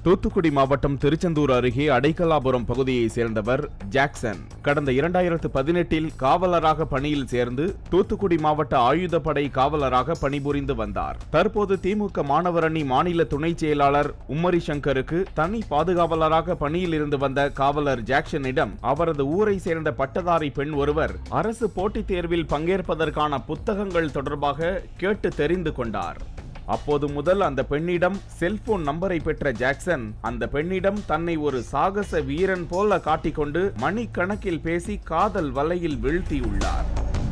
தூத்துக்குடி மாவட்டம் திருச்செந்தூர் அருகே அடைக்கலாபுரம் பகுதியைச் சேர்ந்தவர் ஜாக்சன் கடந்த இரண்டாயிரத்து பதினெட்டில் காவலராக பணியில் சேர்ந்து தூத்துக்குடி மாவட்ட ஆயுதப்படை காவலராக பணிபுரிந்து வந்தார் தற்போது திமுக மாணவரணி மாநில துணைச் செயலாளர் உம்மரி சங்கருக்கு தனி பாதுகாவலராக பணியில் இருந்து வந்த காவலர் ஜாக்சனிடம் அவரது ஊரை சேர்ந்த பட்டதாரி பெண் ஒருவர் அரசு போட்டித் தேர்வில் பங்கேற்பதற்கான புத்தகங்கள் தொடர்பாக கேட்டு தெரிந்து கொண்டார் அப்போது முதல் அந்த பெண்ணிடம் செல்போன் நம்பரை பெற்ற ஜாக்சன் அந்த பெண்ணிடம் தன்னை ஒரு சாகச வீரன் போல காட்டிக்கொண்டு மணிக்கணக்கில் பேசி காதல் வலையில் வீழ்த்தியுள்ளார்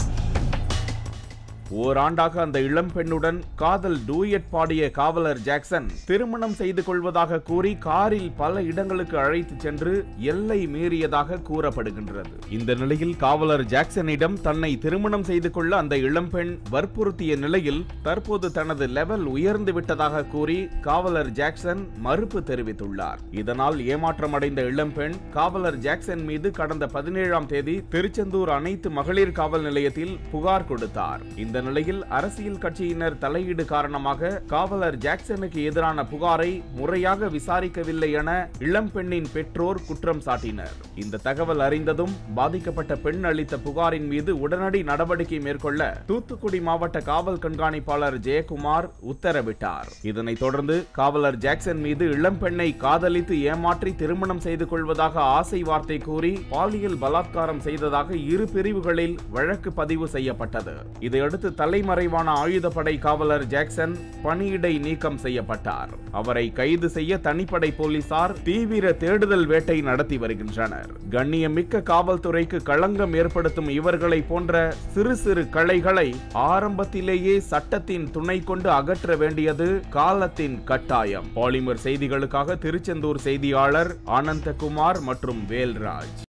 ஓராண்டாக அந்த இளம் பெண்ணுடன் காதல் டூயட் பாடிய காவலர் ஜாக்சன் திருமணம் செய்து கொள்வதாக கூறி காரில் பல இடங்களுக்கு அழைத்து சென்று எல்லை மீறியதாக கூறப்படுகின்றது இந்த நிலையில் காவலர் ஜாக்சனிடம் தன்னை திருமணம் செய்து கொள்ள அந்த இளம்பெண் வற்புறுத்திய நிலையில் தற்போது தனது லெவல் உயர்ந்து விட்டதாக கூறி காவலர் ஜாக்சன் மறுப்பு தெரிவித்துள்ளார் இதனால் ஏமாற்றமடைந்த இளம்பெண் காவலர் ஜாக்சன் மீது கடந்த பதினேழாம் தேதி திருச்செந்தூர் அனைத்து மகளிர் காவல் நிலையத்தில் புகார் கொடுத்தார் இந்த நிலையில் அரசியல் கட்சியினர் தலையீடு காரணமாக காவலர் ஜாக்சனுக்கு எதிரான புகாரை முறையாக விசாரிக்கவில்லை என இளம்பெண்ணின் பெற்றோர் குற்றம் சாட்டினர் இந்த தகவல் அறிந்ததும் பாதிக்கப்பட்ட பெண் அளித்த புகாரின் மீது உடனடி நடவடிக்கை மேற்கொள்ள தூத்துக்குடி மாவட்ட காவல் கண்காணிப்பாளர் ஜெயக்குமார் உத்தரவிட்டார் இதனைத் தொடர்ந்து காவலர் ஜாக்சன் மீது இளம்பெண்ணை காதலித்து ஏமாற்றி திருமணம் செய்து கொள்வதாக ஆசை வார்த்தை கூறி பாலியல் பலாத்காரம் செய்ததாக இரு பிரிவுகளில் வழக்கு பதிவு செய்யப்பட்டது இதையடுத்து தலைமறைவான ஆயுதப்படை காவலர் ஜாக்சன் பணியிடை நீக்கம் செய்யப்பட்டார் அவரை கைது செய்ய தனிப்படை போலீசார் தீவிர தேடுதல் வேட்டை நடத்தி வருகின்றனர் கண்ணியமிக்க காவல்துறைக்கு களங்கம் ஏற்படுத்தும் இவர்களை போன்ற சிறு சிறு களைகளை ஆரம்பத்திலேயே சட்டத்தின் துணை கொண்டு அகற்ற வேண்டியது காலத்தின் கட்டாயம் பாலிமர் செய்திகளுக்காக திருச்செந்தூர் செய்தியாளர் ஆனந்தகுமார் மற்றும் வேல்ராஜ்